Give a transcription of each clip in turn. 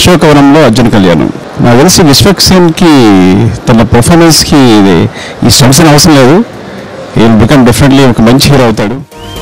అశోకవనంలో అర్జున్ కళ్యాణం నాకు తెలిసి విశ్వక్సేన్కి తన పర్ఫార్మెన్స్కి ఇది ఈ స్ట్రెంగ్స్ అవసరం లేదు ఈ బికమ్ డెఫినెట్లీ ఒక మంచి హీరో అవుతాడు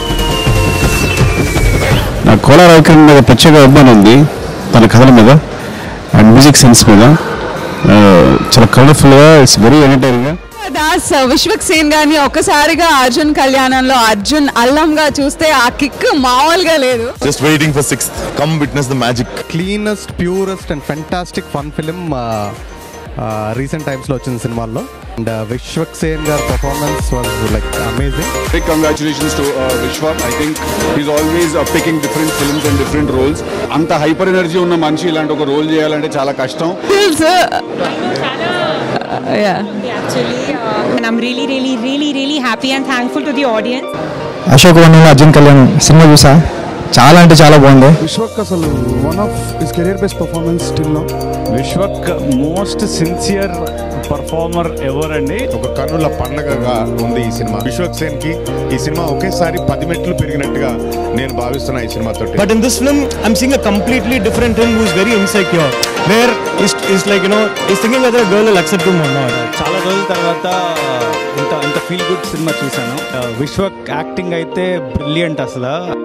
నాకు కోలా రవికరణ్ మీద ప్రత్యేక అభిమానం ఉంది తన కథల మీద అండ్ మ్యూజిక్ సెన్స్ మీద ఆ, చాలా కలర్ఫుల్గా ఇట్స్ వెరీ ఎంటర్టైనింగ్గా దాస్ విశ్వక్ సేన్ గారిని ఒక్కసారిగా అర్జున్ కళ్యాణంలో అర్జున్ అల్లంగా చూస్తే ఆ కిక్ మామూలుగా లేదు Just waiting for sixth. Come witness the magic. Cleanest purest and fantastic fun film recent టైమ్స్లో వచ్చింది సినిమాల్లో అండ్ విశ్వక్ సేన్ గారి performance was like amazing Big congratulations to uh, Vishwa. I think he's always uh, picking different films and different roles. అంత hyper energy ఉన్న మనిషి ఇలాంటి ఒక role చేయాలంటే చాలా కష్టం Feels, yeah. actually uh, and i'm really really really really happy and thankful to the audience Ashok వనంలో Arjun Kalyan cinema చూసా చాలా అంటే చాలా బాగుంది విశ్వక్ అసలు one of his career best performance still no Vishwak most sincere performer ever అండి ఒక కనుల పండగగా ఉంది ఈ సినిమా విశ్వక్ సేన్ కి ఈ సినిమా ఒకేసారి పది మెట్లు పెరిగినట్టుగా నేను భావిస్తున్నా ఈ సినిమాతో but in this film I'm seeing a completely different him who's very insecure where is is like you know is thinking whether girl will accept him or not చాలా రోజుల తర్వాత ఇంత ఇంత ఫీల్ గుడ్ సినిమా చూశాను విశ్వక్ యాక్టింగ్ అయితే brilliant అసలు